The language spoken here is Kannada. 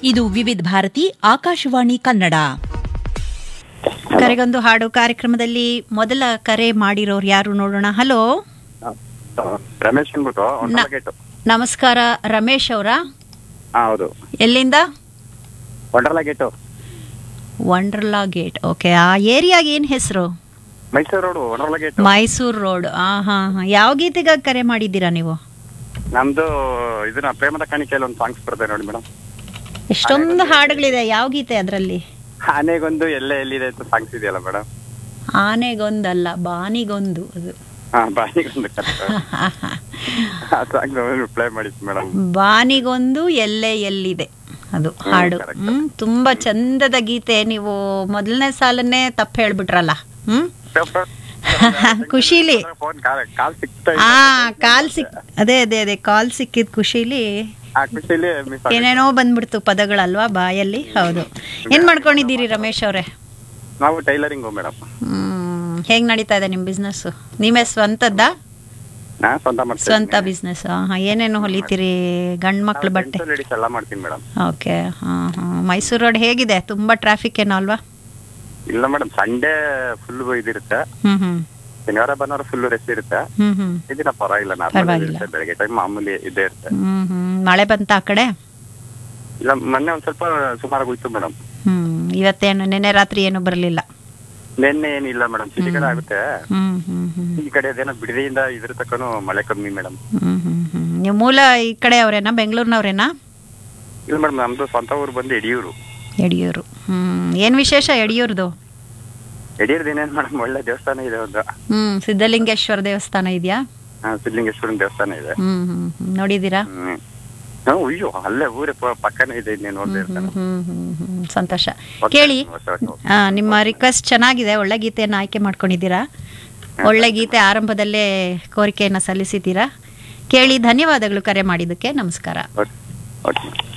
ಇದು ವಿವಿಧ ಭಾರತಿ ಆಕಾಶವಾಣಿ ಕನ್ನಡ ಕರೆಗೊಂದು ಹಾಡು ಕಾರ್ಯಕ್ರಮದಲ್ಲಿ ಮೊದಲ ಕರೆ ಮಾಡಿರೋರು ಯಾರು ನೋಡೋಣ ಹಲೋ ರಮೇಶ್ ಅಂದ್ಬಿಟ್ಟು ನ- ಗೇಟು ನಮಸ್ಕಾರ ರಮೇಶ್ ಅವರ ಹಾ ಹೌದು ಎಲ್ಲಿಂದ Wonderla gate Wonderla gate okay ಆ ಏರಿಯಾಗೆ ಏನು ಹೆಸರು Mysuru road Wonderla gate Mysuru road ಆ ಹಾ ಹಾ ಯಾವ ಗೀತೆಗಾಗಿ ಕರೆ ಮಾಡಿದ್ದೀರಾ ನೀವು ನಮ್ದು ಇದನ್ನ ಪ್ರೇಮದ ಕಾಣಿಕೆಯಲ್ಲಿ ಒಂದು ಸಾಂಗ್ಸ್ ಬರ್ತದೆ ನೋಡಿ ಮೇಡಮ್ ಎಷ್ಟೊಂದು ಹಾಡುಗಳಿದೆ ಯಾವ ಗೀತೆ ಅದರಲ್ಲಿ ಆನೆಗೊಂದು ಎಲ್ಲೇ ಎಲ್ಲಿದೆ ಅಂತ ಸಾಂಗ್ಸ್ ಇದೆಯಲ್ಲ ಮೇಡಮ್ ಆನೆಗೊಂದಲ್ಲ ಬಾನಿಗೊಂದು ಅದು ಹಾ ಬಾಯಿಗೊಂದು ಕರೆಕ್ಟ್ ಆ ಸಾಂಗ್ ರಿಪ್ಲೈ ಮಾಡಿತ್ತು ಮೇಡಮ್ ಬಾನಿಗೊಂದು ಎಲ್ಲೆ ಎಲ್ಲಿದೆ ಅದು ಹಾಡು correct. ಹ್ಮ್ ತುಂಬಾ ಚಂದದ ಗೀತೆ ನೀವು ಮೊದಲನೇ ಸಾಲನ್ನೇ ತಪ್ಪು ಹೇಳ್ಬಿಟ್ರಲ್ಲ ಹ್ಮ್ ಖುಷಿಲಿ. ಫೋನ್ ಕಾಲ್ ಸಿಕ್ತಾ ಆ ಕಾಲ್ ಸಿಕ್ ಅದೇ ಅದೇ ಅದೇ ಕಾಲ್ ಸಿಕ್ಕಿದ ಖುಷಿಲಿ ಆ ಖುಷಿಲಿ ಮಿಸ್ ಏನೇನೋ ಬಂದ್ಬಿಡ್ತು ಪದಗಳಲ್ವಾ ಬಾಯಲ್ಲಿ ಹೌದು ಏನ್ ಮಾಡ್ಕೊಂಡಿದ್ದೀರಿ ರಮೇಶ್ ಅವರೇ ನಾವು ಟೈಲರಿಂಗು ಮೇಡಮ್ ಹ್ಮ್ ಹೇಗ್ ನಡೀತಾ ಇದೆ ನಿಮ್ ಬಿಸ್ನೆಸ್ ನೀವೇ ಸ್ವಂತದ್ದಾ ನಾ ಸ್ವಂತ ಮಾಡ್ತೀನಿ ಸ್ವಂತ ಬಿಸ್ನೆಸ್ ಏನೇನು ಹೊಲಿತೀರಿ ಗಂಡ್ ಮಕ್ಳು ಬಟ್ಟೆ ಲೇಡೀಸ್ ಎಲ್ಲ ಮಾಡ್ತೀನಿ ಮೇಡಮ್ ಓಕೆ ಹಾ ಹಾ ಮೈಸೂರು ರೋಡ್ ಹೇಗಿದೆ ತುಂಬಾ ಟ್ರಾಫಿಕ್ ಏನೋ ಅಲ್ವಾ ಇಲ್ಲ ಮೇಡಮ್ ಸಂಡೇ ಫುಲ್ ಇದಿರುತ್ತೆ ಹ್ಮ್ ಹ್ಮ್ ಶನಿವಾರ ಭಾನುವಾರ ಫುಲ್ ರೆಸ್ಟ್ ಇರುತ್ತೆ ಹ್ಮ್ ಹ್ಮ್ ಇದನ್ನ ಪರವಾಗಿಲ್ಲ ನಾರ್ಮಲ್ ಪರವಾಗಿಲ್ಲ. ಇರುತ್ತೆ ಬೆಳಗ್ಗೆ ಟೈಮ್ ಮಾಮೂಲಿ ಇದ್ದೇ ಇರುತ್ತೆ ಹ್ಮ್ ಹ್ಮ್ ಮಳೆ ಬಂತ ಆ ಕಡೆ ಇಲ್ಲ ಮೊನ್ನೆ ಒಂದ್ ಸ್ವಲ್ಪ ಸುಮಾರು ಹೋಯ್ತು ಮೇಡಮ್ ಹ್ಮ್ ಇವತ್ತೇನು ನೆನ್ನೆ ರಾತ್ರಿ ಏನು ಬರಲಿಲ್ಲ ನಿನ್ನೆ ಏನಿಲ್ಲ ಮೇಡಮ್ ಸಿಟಿ ಕಡೆ ಆಗುತ್ತೆ ಹ್ಮ್ ಹ್ಮ್ ಹ್ಮ್ ಈ ಕಡೆ ಅದೇನೋ ಬಿಡದಿಯಿಂದ ಇದ್ರ ತಕ್ಕನು ಮಳೆ ಕಮ್ಮಿ ಮೇಡಮ್ ಹ್ಮ್ ಹ್ಮ್ ಹ್ಮ್ ನೀವು ಮೂಲ ಈ ಕಡೆ ಅವ್ರೇನಾ ಬೆಂಗಳೂರಿನವ್ರೇನಾ ಇಲ್ಲ ಮೇಡಮ್ ನಮ್ದು ಸ್ವಂತ ಊರು ಬಂದು ಯಡಿಯೂರು ಯಡಿಯೂರು ಹ್ಮ್ ಏನ್ ವಿಶೇಷ ಯಡಿಯೂರ್ದು ಯಡಿಯೂರ್ದು ಏನೇನು ಮೇಡಮ್ ಒಳ್ಳೆ ದೇವಸ್ಥಾನ ಇದೆ ಒಂದು ಹ್ಮ್ ಸಿದ್ಧಲಿಂಗೇಶ್ವರ ದೇವಸ್ಥಾನ ಇದೆಯಾ ಹಾ, ಸಿದ್ಧಲಿಂಗೇಶ್ವರನ ದೇವಸ್ಥಾನ ಇದೆ ಹ್ಮ್ ಹ್ಮ್ ಹ್ಮ್ ನೋಡಿದೀರಾ ಹ್ಮ್ ಹಾ, ಅಯ್ಯೋ ಅಲ್ಲೇ ಊರೇ ಪ- ಪಕ್ಕನೇ ಇದೆ ಇನ್ನೇ ನೋಡ್ದೆ ಹ್ಮ್ ಹ್ಮ್ ಹ್ಮ್ ಹ್ಮ್ ಸಂತೋಷ ಓಕೆ, ಕೇಳಿ ಓಕೆ, ಓಕೆ, ಓಕೆ. ಆ, ನಿಮ್ಮ ರಿಕ್ವೆಸ್ಟ್ ಚೆನ್ನಾಗಿದೆ ಒಳ್ಳೆ ಗೀತೆಯನ್ನು ಆಯ್ಕೆ ಮಾಡ್ಕೊಂಡಿದ್ದೀರಾ ಒಳ್ಳೆ ಗೀತೆ ಆರಂಭದಲ್ಲೇ ಕೋರಿಕೆಯನ್ನು ಸಲ್ಲಿಸಿದ್ದೀರಾ ಕೇಳಿ ಧನ್ಯವಾದಗಳು ಕರೆ ಮಾಡಿದ್ದಕ್ಕೆ ನಮಸ್ಕಾರ ಓಕೆ ಓಕೆ